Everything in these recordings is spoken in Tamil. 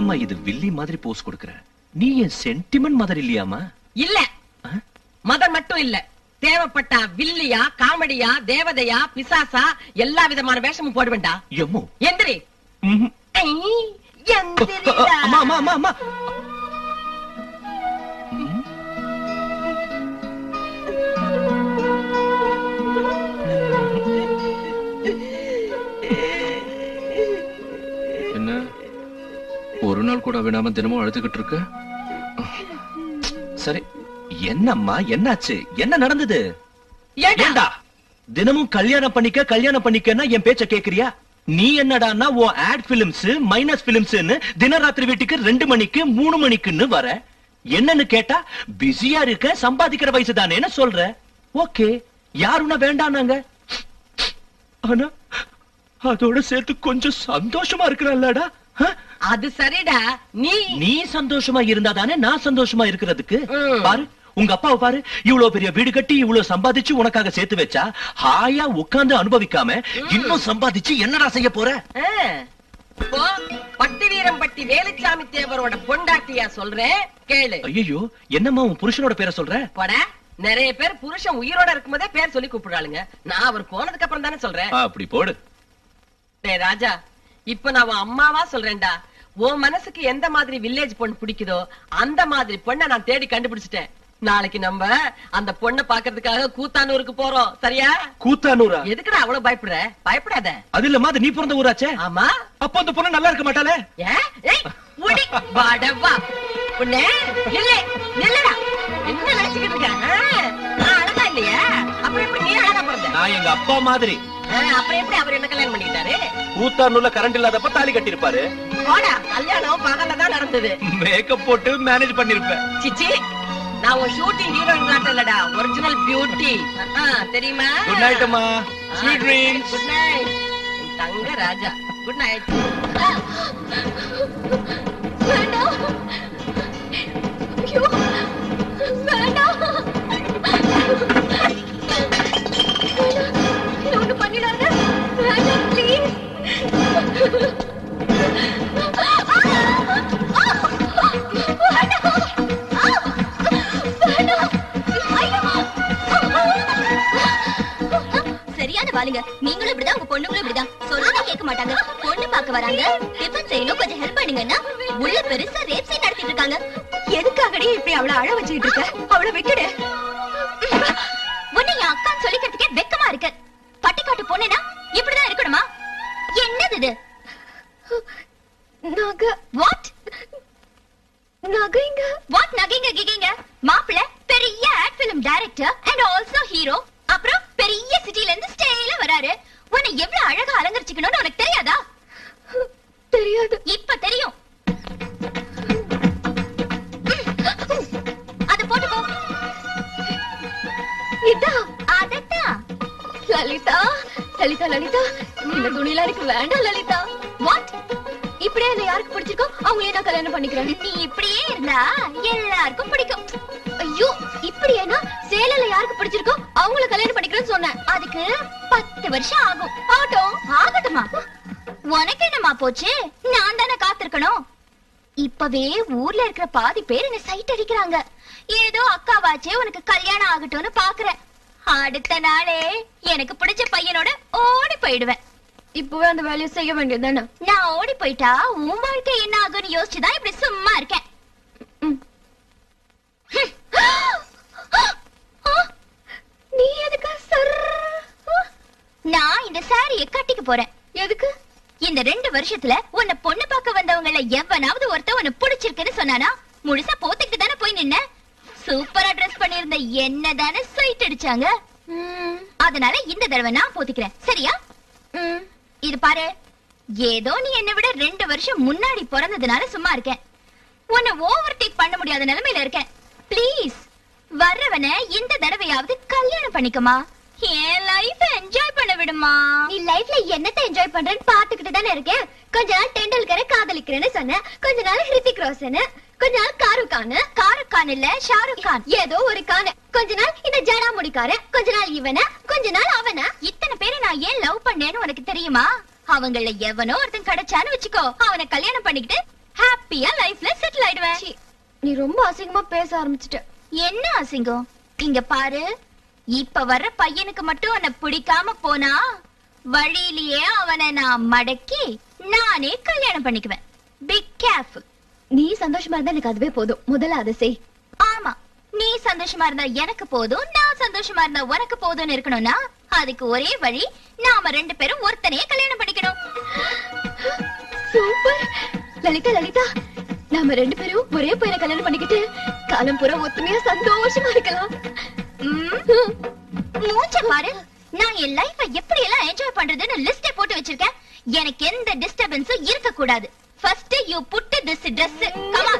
என்னம்மா இது வில்லி மாதிரி போஸ் கொடுக்கற நீ என் சென்டிமெண்ட் மாதிரி இல்லையாமா இல்ல ஆ? மதம் மட்டும் இல்ல தேவைப்பட்டா வில்லியா காமெடியா தேவதையா பிசாசா எல்லா விதமான வேஷமும் போடுவேன்டா எம்மோ எந்திரி ம்ஹும். ஐ, எந்திரிடா. அம்மா அம்மா அம்மா அம்மா ம். என்ன ஒரு நாள் கூட விடாம தினமும் அழுதுகிட்டு இருக்க சரி என்னம்மா என்னாச்சு என்ன நடந்தது ஏண்டா? ஏண்டா தினமும் கல்யாணம் பண்ணிக்க கல்யாணம் பண்ணிக்கன்னா என் பேச்ச கேக்குறியா நீ என்னடான்னா உன் ஆட் பிலிம்ஸ் மைனஸ் பிலிம்ஸ்னு தினராத்திரி வீட்டுக்கு ரெண்டு மணிக்கு மூணு மணிக்குன்னு வர என்னன்னு கேட்டா பிஸியா இருக்க சம்பாதிக்கிற வயசு தானேன்னு சொல்ற ஓகே யாருன்னா வேண்டானாங்க ஆனா அதோட சேர்த்து கொஞ்சம் சந்தோஷமா இருக்கிறல்லடா அது சரிடா நீ நீ சந்தோஷமா இருந்தா தானே நான் சந்தோஷமா இருக்கிறதுக்கு ம். பாரு உங்க அப்பாவை பாரு இவ்வளவு பெரிய வீடு கட்டி இவ்வளவு சம்பாதிச்சு உனக்காக சேர்த்து வச்சா ஹாயா உட்கார்ந்து அனுபவிக்காம இன்னும் சம்பாதிச்சு என்னடா செய்ய போற ஆ. இப்போ பட்டி வீரம் பட்டி வேலுச்சாமி தேவரோட பொண்டாட்டியா சொல்றேன் கேளு ஐயோ என்னம்மா உன் புருஷனோட பேரை சொல்ற போட நிறைய பேர் புருஷன் உயிரோட இருக்கும்போதே பேர் சொல்லி கூப்பிடுறாளுங்க நான் அவர் போனதுக்கு அப்புறம் தானே சொல்றேன் அப்படி போடு டேய் ராஜா இப்ப நான் உன் அம்மாவா சொல்றேன்டா உன் மனசுக்கு எந்த மாதிரி வில்லேஜ் பொண்ணு பிடிக்குதோ அந்த மாதிரி பொண்ணை நான் தேடி கண்டுபிடிச்சிட்டேன் நாளைக்கு நம்ம அந்த பொண்ணை பாக்குறதுக்காக கூத்தானூருக்கு போறோம் சரியா கூத்தானூரா எதுக்குடா அவ்வளவு பயப்படுற பயப்படாத அது இல்லம்மா அது நீ பிறந்த ஊராச்சே ஆமா அப்ப அந்த பொண்ணு நல்லா இருக்க மாட்டாளே ஏன்? ஏய், உடி, வாடவா. பொண்ணே, நில்லு, நில்லுடா. என்ன நினைச்சுக்கிட்டு இருக்க? ஆ, நான் அழகா இல்லையா? அப்புறம் எப்படி நீ அழகா பிறந்த? நான் எங்க அப்பா மாதிரி ஆ, அப்புறம் எப்படி அவர் என்ன கல்யாணம் பண்ணிக்கிட்டாரு? கூத்தானூர்ல கரண்ட் இல்லாதப்ப தாலி கட்டிருப்பாரு போடா, கல்யாணம் பகல்ல தான் நடந்தது. மேக்கப் போட்டு மேனேஜ் பண்ணிருப்பேன் சிச்சி, நான் உன் shooting heroine காட்ட இல்லடா, original beauty. ஆ, தெரியுமா? குட் நைட் அம்மா ஆ, ஸ்வீட் ட்ரீம்ஸ் good night. என் தங்க ராஜா குட் நைட் வேண்டாம் ஐயோ வேண்டாம் என்ன ஒண்ணு பண்ணிடாத வேண்டாம் ப்ளீஸ் சரியான வாளுங்க நீங்களும் இப்படிதான் உங்க பொண்ணுங்களும் இப்படிதான் சொல்றதே கேட்க மாட்டாங்க பொண்ணு பார்க்க வராங்க டிஃபன் செய்யணும் கொஞ்சம் ஹெல்ப் பண்ணுங்கன்னா உள்ள பெருசா ரேப் சீன் நடத்திட்டு இருக்காங்க எதுக்காகடி இப்படி அவள அழ வச்சுக்கிட்டு இருக்க அவள விட்டுடு உன்னை என் அக்கான்னு சொல்லிக்கிறதுக்கே வெக்கமா இருக்கு பட்டிக்காட்டு பொண்ணுனா இப்படிதான் இருக்கணுமா என்னது இது நகை வாட் நகைங்க வாட் நகைங்க கிகைங்க மாப்பிள்ள பெரிய ad film director and also hero அப்புறம் பெரிய சிட்டில இருந்து ஸ்டைல வராரு உன்னை எவ்வளவு அழகா அலங்கரிச்சுக்கணும்னு உனக்கு தெரியாதா தெரியாது இப்ப தெரியும் அது போட்டுக்கோ இதா அதட்டா லலிதா லலிதா லலிதா இந்த துணிலாம் எனக்கு வேண்டாம் லலிதா வாட் இப்படியே என்ன யாருக்கு பிடிச்சிருக்கோ அவங்களே நான் கல்யாணம் பண்ணிக்கிறேன் நீ இப்படியே இருந்தா எல்லாருக்கும் பிடிக்கும் ஐயோ இப்படியேனா சேலையில யாருக்கு பிடிச்சிருக்கோ அவங்கள கல்யாணம் பண்ணிக்கிறேன்னு சொன்னேன் அதுக்கு பத்து வருஷம் ஆகும் ஆகட்டும் ஆகட்டுமா உனக்கு என்னமா போச்சு நான் தானே காத்திருக்கணும் இப்பவே ஊர்ல இருக்கிற பாதி பேர் என்ன சைட் அடிக்கிறாங்க ஏதோ அக்காவாச்சே உனக்கு கல்யாணம் ஆகட்டும்னு பாக்குறேன் அடுத்த நாளே எனக்கு பிடிச்ச பையனோட ஓடி போயிடுவேன் இப்பவே அந்த வேலையை செய்ய வேண்டியதுதானே நான் ஓடி போயிட்டா உன் வாழ்க்கை என்ன ஆகும்னு யோசிச்சுதான் இப்படி சும்மா இருக்கேன் ம். நீ எதுக்கு சர் நான் இந்த சாரிய கட்டிக்க போறேன் எதுக்கு இந்த ரெண்டு வருஷத்துல உன்னை பொண்ணு பார்க்க வந்தவங்கள எவனாவது ஒருத்த உன்னை பிடிச்சிருக்குன்னு சொன்னானா முழுசா போத்துக்கிட்டு தானே போய் நின்ன சூப்பரா ட்ரெஸ் பண்ணிருந்த என்ன தானே சைட் அடிச்சாங்க அதனால இந்த தடவை நான் போத்திக்கிறேன் சரியா ம். இது பாரு ஏதோ நீ என்னை விட ரெண்டு வருஷம் முன்னாடி பிறந்ததுனால சும்மா இருக்கேன் உன்னை ஓவர் டேக் பண்ண முடியாத நிலைமையில இருக்கேன் ப்ளீஸ் வர்றவன இந்த தடவையாவது கல்யாணம் பண்ணிக்கமா என் லைஃப் என்ஜாய் பண்ண விடுமா நீ லைஃப்ல என்னத்தை என்ஜாய் பண்றேன்னு பாத்துக்கிட்டு தானே இருக்கேன் கொஞ்ச நாள் டெண்டுல்கரை காதலிக்கிறேன்னு சொன்னேன் கொஞ்ச நாள் ஹிருத்திக் ரோஷன் கொஞ்ச நாள் ஷாருக் கான் ஷாருக் கான் இல்ல ஷாருக் கான் ஏதோ ஒரு கான் கொஞ்ச நாள் இந்த ஜடா முடிக்கார கொஞ்ச நாள் இவன கொஞ்ச நாள் அவன இத்தனை பேரை நான் ஏன் லவ் பண்ணேன்னு உனக்கு தெரியுமா அவங்கள எவனோ ஒருத்தன் கிடைச்சான்னு வச்சுக்கோ அவனை கல்யாணம் பண்ணிக்கிட்டு ஹாப்பியா லைஃப்ல செட்டில் ஆயிடுவேன் நீ ரொம்ப அசிங்கமா பேச ஆரம்பிச்சிட்ட என்ன அசிங்கம் இங்க பாரு இப்ப வர்ற பையனுக்கு மட்டும் உன்னை பிடிக்காம போனா வழியிலேயே அவனை நான் மடக்கி நானே கல்யாணம் பண்ணிக்குவேன் பிக் கேர்ஃபுல் நீ சந்தோஷமா இருந்தா எனக்கு அதுவே போதும் முதல்ல அதை செய் ஆமா நீ சந்தோஷமா இருந்தா எனக்கு போதும் நான் சந்தோஷமா இருந்தா உனக்கு போதும்னு இருக்கணும்னா அதுக்கு ஒரே வழி நாம ரெண்டு பேரும் ஒருத்தனையே கல்யாணம் பண்ணிக்கணும் சூப்பர் லலிதா லலிதா நாம ரெண்டு பேரும் ஒரே பையனை கல்யாணம் பண்ணிக்கிட்டு காலம் பூரா ஒத்துமையா சந்தோஷமா இருக்கலாம் ம். மூஞ்ச பாரு நான் என் லைஃப எப்படி எல்லாம் என்ஜாய் பண்றதுன்னு லிஸ்டே போட்டு வச்சிருக்கேன் எனக்கு எந்த டிஸ்டர்பன்ஸும் இருக்க கூடாது first you put this Dress come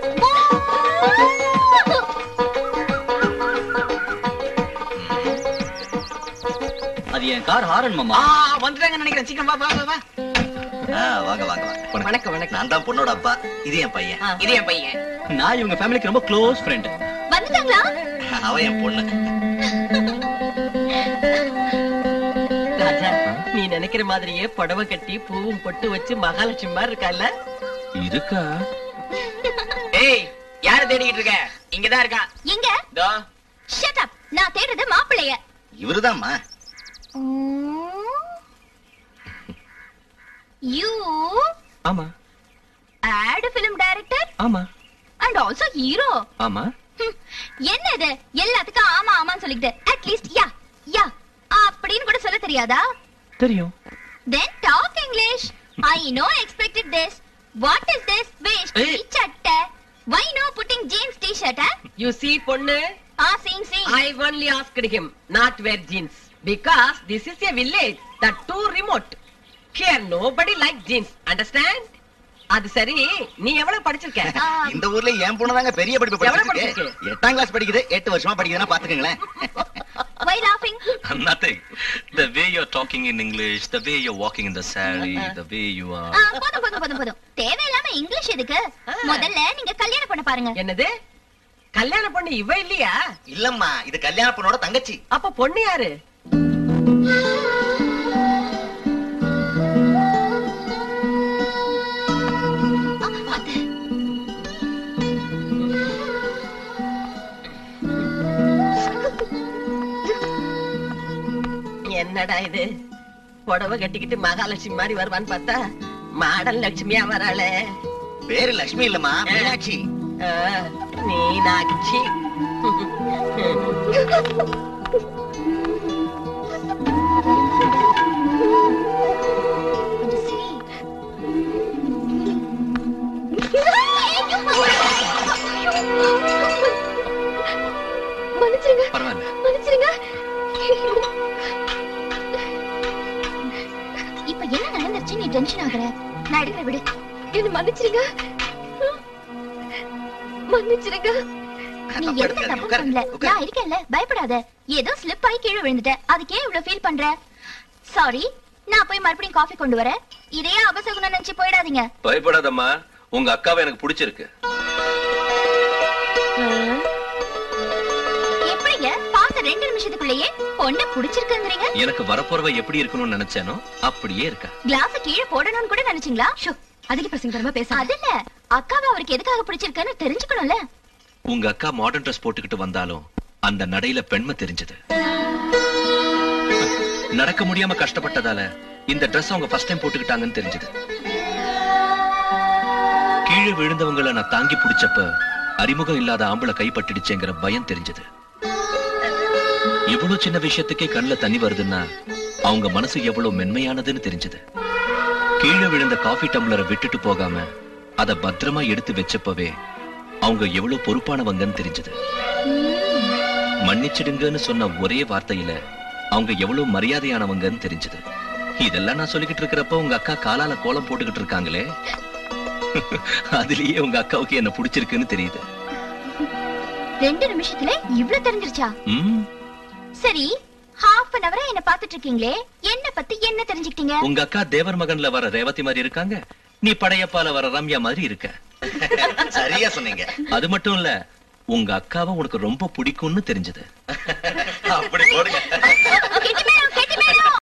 அது என் கார் ஹாரன் மாமா ஆ வந்துட்டாங்க நினைக்கிறேன் சீக்கிரம் வா வா வா, வா ஆ, வாங்க வாங்க வாங்க வணக்கம் வணக்கம் நான் தான் பொண்ணோட அப்பா இது என் பையன் ஆ. இது என் பையன் நான் இவங்க ஃபேமிலிக்கு ரொம்ப க்ளோஸ் ஃப்ரெண்ட் வந்துட்டாங்களா அவன் என் பொண்ணு ராஜா நீ நினைக்கிற மாதிரியே புடவை கட்டி பூவும் பொட்டு வச்சு மகாலட்சுமி மாதிரி இருக்கல்ல இருக்கா ஏய் யார தேடிக்கிட்டு இருக்க இங்கதான் இருக்கான் எங்க தோ ஷட் அப் நான் தேடுறது மாப்பிள்ளைய இவருதாம்மா யூ ஆமா ஆட் ஃபிலிம் டைரக்டர் ஆமா அண்ட் ஆல்சோ ஹீரோ ஆமா என்ன இது எல்லாத்துக்கும் ஆமா ஆமான்னு சொல்லிக்கிட்டு அட்லீஸ்ட் யா யா அப்படின்னு கூட சொல்ல தெரியாதா தெரியும் then talk English I know expected this what is this veshti ஏய். சட்டை why no putting jeans T shirt you see பொண்ணு ஆ seeing seeing I only asked him not wear jeans because this is a village that too remote. Here nobody like jeans. Understand? அது சரி நீ எவ்வளவு படிச்சிருக்க இந்த ஊர்ல என் பொண்ணு தாங்க பெரிய படிப்பு எவ்வளவு படிச்சிருக்கு படிச்சிருக்கு? எட்டாம் கிளாஸ் படிக்குது எட்டு வருஷமா படிக்குதுன்னா பாத்துக்கங்களேன் வை லாஃபிங் Nothing. The way you're talking in English, the way you're walking in the saree, the way you are. போதும் போதும் போதும் போதும் தேவையில்லாம இங்கிலீஷ் எதுக்கு ஆ. முதல்ல நீங்க கல்யாணம் பண்ண பாருங்க என்னது கல்யாண பொண்ணு இவ இல்லையா இல்லம்மா இது கல்யாண பொண்ணோட தங்கச்சி அப்ப பொண்ணு யாரு என்னடா இது புடவை கட்டிக்கிட்டு மகாலட்சுமி மாதிரி வருவான்னு பார்த்தா மாடல் லட்சுமியா வராளே பேரு லட்சுமி இல்லம்மா மீனாட்சி ஆ, மீனாட்சி மன்னிச்சிருங்க பரவாயில்ல மன்னிச்சிருங்க இப்ப என்ன நடந்துருச்சு நீ டென்ஷன் ஆகுற நான் எடுக்கிற விடு என்ன மன்னிச்சிருங்க மன்னிச்சிருங்க நீ தப்பா எந்த எடுத்துக்காதீங்க. தப்பும் உட்காரு, பண்ணல உட்காரு. நான் இருக்கேன்ல பயப்படாத ஏதோ ஸ்லிப் ஆகி கீழே விழுந்துட்டேன் அதுக்கே இவ்வளவு ஃபீல் பண்ற சாரி நான் போய் மறுபடியும் காஃபி கொண்டு வரேன் இதையே அபசகுணம் நினைச்சு போயிடாதீங்க பயப்படாதம்மா உங்க அக்காவை எனக்கு பிடிச்சிருக்கு எப்படிங்க பார்த்த ரெண்டு நிமிஷத்துக்குள்ளேயே பொண்ணு புடிச்சிருக்குங்கிறீங்க எனக்கு வரப்போறவ எப்படி இருக்கணும்னு நினைச்சேனோ அப்படியே இருக்கா கிளாஸ கீழே போடணும்னு கூட நினைச்சீங்களா ஷோ அதிக பிரசங்கரமா பேச அது இல்ல அக்காவை அவருக்கு எதுக்காக பிடிச்சிருக்குன்னு தெரிஞ்சுக்கணும்ல உங்க அக்கா மாடர்ன் ட்ரெஸ் போட்டுக்கிட்டு வந்தாலும் அந்த நடையில பெண்மை தெரிஞ்சது நடக்க முடியாம கஷ்டப்பட்டதால இந்த Dress அவங்க ஃபர்ஸ்ட் டைம் போட்டுக்கிட்டாங்கன்னு தெரிஞ்சது கீழே விழுந்தவங்கள நான் தாங்கி பிடிச்சப்ப அறிமுகம் இல்லாத ஆம்பளை கைப்பட்டுடுச்சேங்கிற பயம் தெரிஞ்சது இவ்வளவு சின்ன விஷயத்துக்கே கண்ணுல தண்ணி வருதுன்னா அவங்க மனசு எவ்வளவு மென்மையானதுன்னு தெரிஞ்சது கீழே விழுந்த காஃபி டம்ளரை விட்டுட்டு போகாம அத பத்திரமா எடுத்து வச்சப்பவே அவங்க எவ்வளவு பொறுப்பானவங்கன்னு தெரிஞ்சது மன்னிச்சிடுங்கன்னு சொன்ன ஒரே வார்த்தையில அவங்க எவ்வளவு மரியாதையானவங்கன்னு தெரிஞ்சது இதெல்லாம் நான் சொல்லிக்கிட்டு இருக்கிறப்ப உங்க அக்கா காலால கோலம் போட்டுக்கிட்டு இருக்காங்களே அதுலயே உங்க அக்காவுக்கு என்ன பிடிச்சிருக்குன்னு தெரியுது ரெண்டு நிமிஷத்துல இவ்ளோ தெரிஞ்சிருச்சா ம், சரி ஹாஃப் அன் அவரா என்ன பாத்துட்டு இருக்கீங்களே என்ன பத்தி என்ன தெரிஞ்சுக்கிட்டீங்க உங்க அக்கா தேவர் மகன்ல வர ரேவதி மாதிரி இருக்காங்க நீ படையப்பால வர ரம்யா மாதிரி இருக்க சரியா சொன்னீங்க அது மட்டும் இல்ல உங்க அக்காவை உனக்கு ரொம்ப பிடிக்கும்னு தெரிஞ்சது அப்படி போடுங்க கெட்டி மேளம், கெட்டி மேளம்.